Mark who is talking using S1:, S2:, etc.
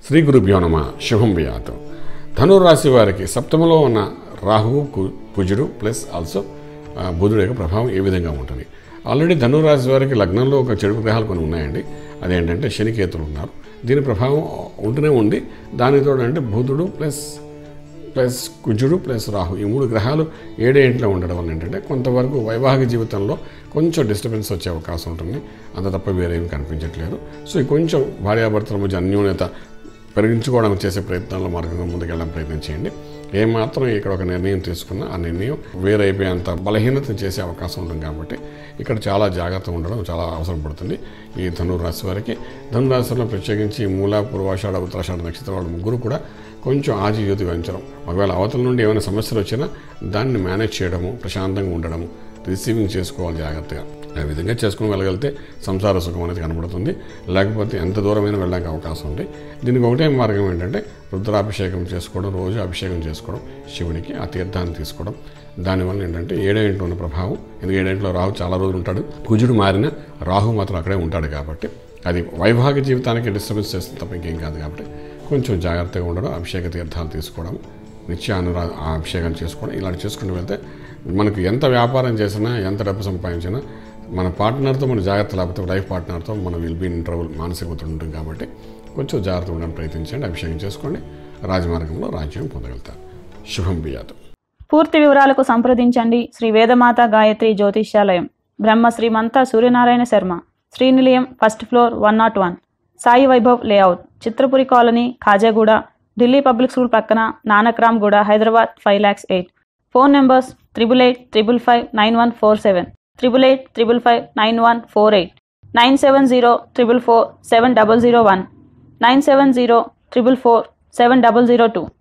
S1: శ్రీ గురుభ్యో నమ శుభం వ్యాతం ధనురాశి వారికి సప్తమలో ఉన్న రాహువు కు- కుజుడు ప్లస్ ఆల్సో ఆ, బుధుడు యొక్క ప్రభావం ఏ విధంగా ఉంటుంది ఆల్రెడీ ధనురాశి వారికి లగ్నంలో ఒక చెడు గ్రహాలు కొన్ని ఉన్నాయండి అదేంటంటే శనికేతులు ఉన్నారు దీని ప్రభావం ఉంటూనే ఉంది దానితో అంటే బుధుడు ప్లస్ ప్లస్ కుజుడు ప్లస్ రాహు ఈ మూడు గ్రహాలు ఏడే ఇంట్లో ఉండడం వల్ల ఏంటంటే కొంతవరకు వైవాహిక జీవితంలో కొంచెం డిస్టర్బెన్స్ వచ్చే అవకాశం ఉంటుంది అంత తప్ప వేరేమి కనిపించట్లేదు సో ఈ కొంచెం భార్యాభర్తల మధ్య అన్యోన్యత పెరిగించుకోవడానికి చేసే ప్రయత్నాల్లో మార్గంగా ముందుకెళ్ళడం ప్రయత్నం చేయండి ఏమాత్రం ఇక్కడ ఒక నిర్ణయం తీసుకున్నా ఆ నిర్ణయం వేరైపోయేంత బలహీనత చేసే అవకాశం ఉంటుంది కాబట్టి ఇక్కడ చాలా జాగ్రత్త ఉండడం చాలా అవసరం పడుతుంది ఈ ధనురాశి వారికి ధనురాశిలో ప్రత్యేకించి మూల పూర్వాషాఢ ఉత్తరాషాఢ నక్షత్రం వాళ్ళు ముగ్గురు కూడా కొంచెం ఆజిజ్యోతి వహించడం ఒకవేళ అవతల నుండి ఏమైనా సమస్యలు వచ్చినా దాన్ని మేనేజ్ చేయడము ప్రశాంతంగా ఉండడము రిసీవింగ్ చేసుకోవాలి జాగ్రత్తగా ఆ విధంగా చేసుకుని వెళ్ళగలిగితే సంసార సుఖం అనేది కనబడుతుంది లేకపోతే ఎంత దూరమైన వెళ్ళడానికి అవకాశం ఉంది దీనికి ఒకటే మార్గం ఏంటంటే రుద్రాభిషేకం చేసుకోవడం రోజు అభిషేకం చేసుకోవడం శివునికి ఆ తీర్థాన్ని తీసుకోవడం దానివల్ల ఏంటంటే ఏడో ఇంట్లో ఉన్న ప్రభావం ఎందుకంటే ఏడేంట్లో రాహు చాలా రోజులు ఉంటాడు కుజుడు మారిన రాహు మాత్రం అక్కడే ఉంటాడు కాబట్టి అది వైవాహిక జీవితానికి డిస్టర్బెన్స్ చేస్తుంది తప్ప ఇంకేం కాదు కాబట్టి కొంచెం జాగ్రత్తగా ఉండడం అభిషేక తీర్థాలు తీసుకోవడం నిత్యానురా ఆ అభిషేకం చేసుకోవడం ఇలాంటి చేసుకుంటూ వెళ్తే మనకు ఎంత వ్యాపారం చేసినా ఎంత డబ్బు సంపాదించినా మన పార్ట్నర్తో మన జాగ్రత్త లేకపోతే లైఫ్ పార్ట్నర్తో మన విల్ బీ ఇన్ ట్రబుల్ మానసిక ఒత్తిడి ఉంటుంది కాబట్టి కొంచెం జాగ్రత్త ఉండడానికి ప్రయత్నించండి అభిషేకం చేసుకోండి రాజమార్గంలో రాజ్యం పొందగలుగుతారు శుభం బియాదు
S2: పూర్తి వివరాలకు సంప్రదించండి Shri Vedamata Gayatri Jyotishyalayam Brahma Srimantha Suryanarayana Sharma Srinilayam first floor one not one Sai Vaibhav layout Chitrapuri colony Khajaguda Delhi public school పక్కన Nanakramguda Hyderabad five lakhs eight phone numbers triple eight triple five nine one four seven triple eight triple five nine one four eight nine seven zero triple four seven double zero one nine seven zero triple four seven double zero two